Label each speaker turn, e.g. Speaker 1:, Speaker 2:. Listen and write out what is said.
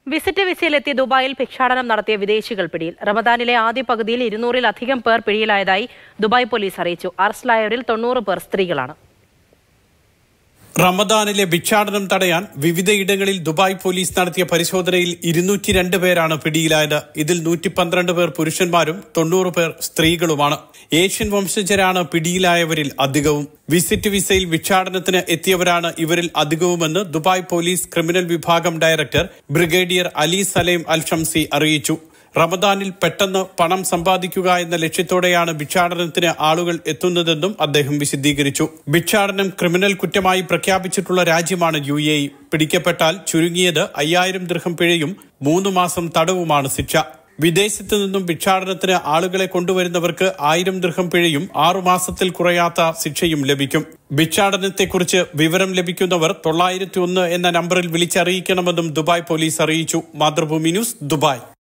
Speaker 1: visit വിസയിലെത്തി ദുബായിൽ ഭിക്ഷാടനം നടത്തിയ വിദേശികൾ പിടിയിൽ റമദാനിലെ ആദ്യ പകുതിയിൽ ഇരുന്നൂറിലധികം പേർ പിടിയിലായതായി ദുബായ് പോലീസ് അറിയിച്ചു അറസ്റ്റിലായവരിൽ തൊണ്ണൂറ് പേർ സ്ത്രീകളാണ്
Speaker 2: റമദാനിലെ ഭിക്ഷാടനം തടയാൻ വിവിധയിടങ്ങളിൽ ദുബായ് പോലീസ് നടത്തിയ പരിശോധനയിൽ ഇരുന്നൂറ്റി രണ്ട് പേരാണ് പിടിയിലായത് ഇതിൽ നൂറ്റി പന്ത്രണ്ട് പേർ പുരുഷന്മാരും തൊണ്ണൂറ് പേർ സ്ത്രീകളുമാണ് ഏഷ്യൻ വംശജരാണ് പിടിയിലായവരിൽ അധികവും വിസിറ്റ് വിസയിൽ ഭിക്ഷാടനത്തിന് എത്തിയവരാണ് ഇവരിൽ അധികവുമെന്ന് ദുബായ് പോലീസ് ക്രിമിനൽ വിഭാഗം director brigadier Ali Salem Al Shamsi അറിയിച്ചു റമദാനിൽ പെട്ടെന്ന് പണം സമ്പാദിക്കുക എന്ന ലക്ഷ്യത്തോടെയാണ് ഭിക്ഷാടനത്തിന് ആളുകൾ എത്തുന്നതെന്നും അദ്ദേഹം വിശദീകരിച്ചു ഭിക്ഷാടനം ക്രിമിനൽ കുറ്റമായി പ്രഖ്യാപിച്ചിട്ടുള്ള രാജ്യമാണ് യു എ ഇ പിടിക്കപ്പെട്ടാൽ ചുരുങ്ങിയത് അയ്യായിരം ദൃഹം പിഴയും മൂന്ന് മാസം തടവുമാണ് ശിക്ഷ വിദേശത്ത് നിന്നും ഭിക്ഷാടനത്തിന് ആളുകളെ കൊണ്ടുവരുന്നവർക്ക് ആയിരം ദൃഹം പിഴയും ആറുമാസത്തിൽ കുറയാത്ത ശിക്ഷയും ലഭിക്കും ഭിക്ഷാടനത്തെക്കുറിച്ച് വിവരം ലഭിക്കുന്നവർ തൊള്ളായിരത്തി ഒന്ന് എന്ന നമ്പറിൽ വിളിച്ചറിയിക്കണമെന്നും ദുബായ് പോലീസ് അറിയിച്ചു മാതൃഭൂമി ന്യൂസ് ദുബായ്